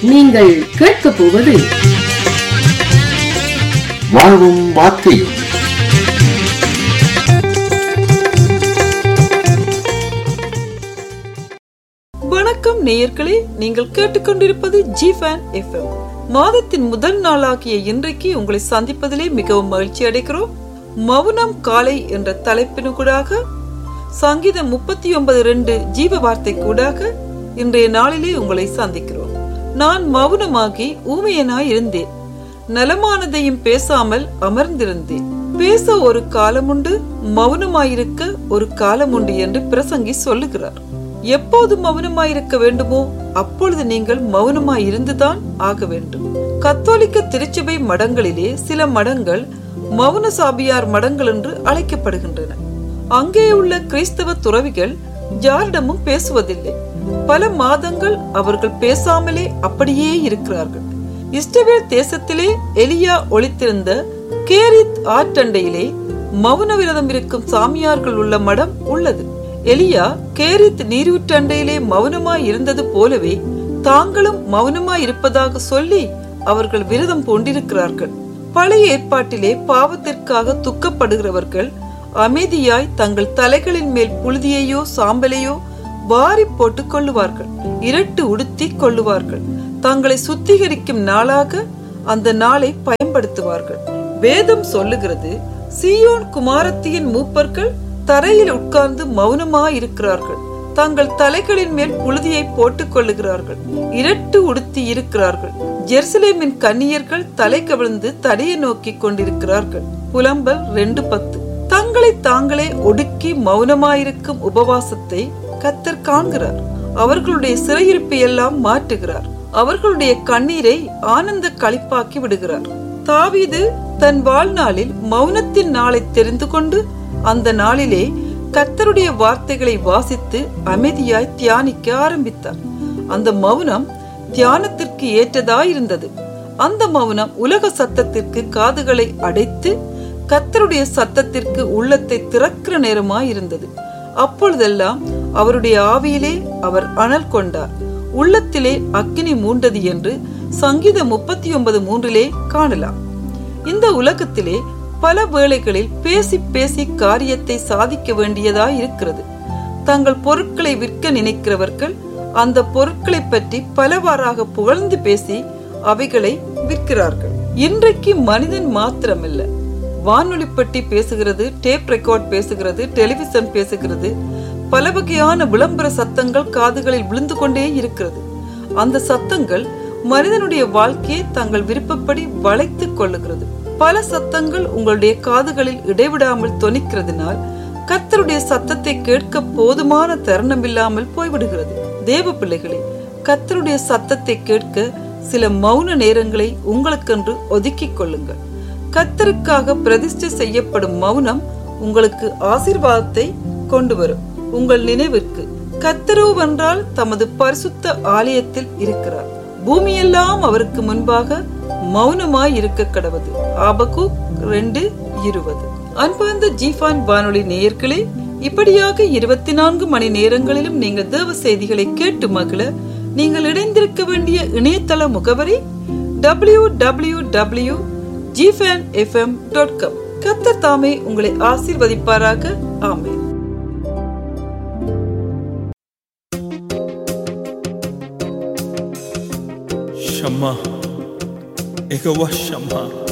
நீங்கள் கேட்கப் போவது வாழ்வும் வார்த்தையும் வணக்கம் நேயர்களே நீங்கள் கேட்டுக்கொண்டிருப்பது ஜி ஃபேன் எஃப்எம் மாதத்தின் முதல் நாளாகிய இன்றைக்கு உங்களை சந்திப்பதிலே மிகவும் மகிழ்ச்சி அடைகிறோம் மௌனம் காலை என்ற தலைப்பின் கூடாக சங்கீதம் முப்பத்தி ஒன்பது ரெண்டு ஜீவ வார்த்தை கூடாக இன்றைய நாளிலே உங்களை சந்திக்கிறோம் நான் மௌனமாகி ஊமையனாய் இருந்தேன் நலமானதையும் பேசாமல் அமர்ந்திருந்தேன் பேச ஒரு காலமுண்டு மௌனமாயிருக்க ஒரு காலமுண்டு என்று பிரசங்கி சொல்லுகிறார் எப்போது மௌனமாயிருக்க வேண்டுமோ அப்பொழுது நீங்கள் மௌனமாய் இருந்துதான் ஆக வேண்டும் கத்தோலிக்க திருச்சபை மடங்களிலே சில மடங்கள் மௌன சாபியார் மடங்கள் என்று அழைக்கப்படுகின்றன அங்கே உள்ள கிறிஸ்தவ துறவிகள் யாரிடமும் பேசுவதில்லை பல மாதங்கள் அவர்கள் பேசாமலே அப்படியே இருக்கிறார்கள் இஸ்ரவேல் தேசத்திலே எலியா ஒளித்திருந்த கேரித் ஆற்றண்டையிலே மௌன விரதம் இருக்கும் சாமியார்கள் உள்ள மடம் உள்ளது எலியா கேரித் நீரூற்றண்டையிலே மௌனமாய் இருந்தது போலவே தாங்களும் மௌனமாய் இருப்பதாக சொல்லி அவர்கள் விரதம் பூண்டிருக்கிறார்கள் பழைய ஏற்பாட்டிலே பாவத்திற்காக துக்கப்படுகிறவர்கள் அமைதியாய் தங்கள் தலைகளின் மேல் புழுதியையோ சாம்பலையோ வாரி போட்டுக் கொள்ளுவார்கள் இரட்டு உடுத்தி கொள்ளுவார்கள் தங்களை சுத்திகரிக்கும் நாளாக அந்த நாளை பயன்படுத்துவார்கள் வேதம் சொல்லுகிறது சியோன் குமாரத்தியின் மூப்பர்கள் தரையில் உட்கார்ந்து மௌனமாய் இருக்கிறார்கள் தங்கள் தலைகளின் மேல் புழுதியை போட்டுக் கொள்ளுகிறார்கள் இரட்டு உடுத்தி இருக்கிறார்கள் ஜெருசலேமின் கன்னியர்கள் தலை கவிழ்ந்து தடையை நோக்கி கொண்டிருக்கிறார்கள் புலம்பல் ரெண்டு பத்து தங்களை தாங்களே ஒடுக்கி மௌனமாயிருக்கும் உபவாசத்தை கத்தர் காண்கிறார் அவர்களுடைய சிறையிருப்பை எல்லாம் மாற்றுகிறார் அவர்களுடைய கண்ணீரை ஆனந்த களிப்பாக்கி விடுகிறார் தாவீது தன் வாழ்நாளில் மௌனத்தின் நாளை தெரிந்து கொண்டு அந்த நாளிலே கத்தருடைய வார்த்தைகளை வாசித்து அமைதியாய் தியானிக்க ஆரம்பித்தார் அந்த மௌனம் தியானத்திற்கு ஏற்றதாயிருந்தது அந்த மௌனம் உலக சத்தத்திற்கு காதுகளை அடைத்து கத்தருடைய சத்தத்திற்கு உள்ளத்தை திறக்கிற நேரமாயிருந்தது அப்பொழுதெல்லாம் அவருடைய ஆவியிலே அவர் அனல் கொண்டார் உள்ளத்திலே அக்கினி மூண்டது என்று சங்கீதம் முப்பத்தி ஒன்பது மூன்றிலே காணலாம் இந்த உலகத்திலே பல வேளைகளில் பேசி பேசி காரியத்தை சாதிக்க வேண்டியதாய் இருக்கிறது தங்கள் பொருட்களை விற்க நினைக்கிறவர்கள் அந்த பொருட்களை பற்றி பலவாறாக புகழ்ந்து பேசி அவைகளை விற்கிறார்கள் இன்றைக்கு மனிதன் மாத்திரமில்ல வானொலி பெட்டி பேசுகிறது டேப் ரெக்கார்ட் பேசுகிறது டெலிவிஷன் பேசுகிறது பல வகையான விளம்பர சத்தங்கள் காதுகளில் விழுந்து கொண்டே இருக்கிறது அந்த சத்தங்கள் மனிதனுடைய வாழ்க்கையை தங்கள் விருப்பப்படி வளைத்துக் கொள்ளுகிறது பல சத்தங்கள் உங்களுடைய காதுகளில் இடைவிடாமல் தொனிக்கிறதுனால் கத்தருடைய சத்தத்தை கேட்க போதுமான தருணம் இல்லாமல் போய்விடுகிறது தேவ பிள்ளைகளே கத்தருடைய சத்தத்தை கேட்க சில மௌன நேரங்களை உங்களுக்கென்று ஒதுக்கிக் கொள்ளுங்கள் கத்தருக்காக பிரதிஷ்டை செய்யப்படும் மௌனம் உங்களுக்கு ஆசீர்வாதத்தை கொண்டு வரும் உங்கள் நினைவிற்கு கத்தரோவென்றால் தமது பரிசுத்த ஆலயத்தில் இருக்கிறார் பூமியெல்லாம் அவருக்கு முன்பாக மௌனமாய் இருக்க கடவது ஆபகு ரெண்டு இருபது அன்பார்ந்த ஜீஃபான் வானொலி நேயர்களே இப்படியாக இருபத்தி நான்கு மணி நேரங்களிலும் நீங்கள் தேவ செய்திகளை கேட்டு மகிழ நீங்கள் இணைந்திருக்க வேண்டிய இணையதள முகவரி டபிள்யூ டபிள்யூ டபிள்யூ ஜிஃபேன் எஃப்எம் டாட் காம் கத்தர் தாமே உங்களை ஆசீர்வதிப்பாராக ஆமேன் Shama. Ikawa Shama.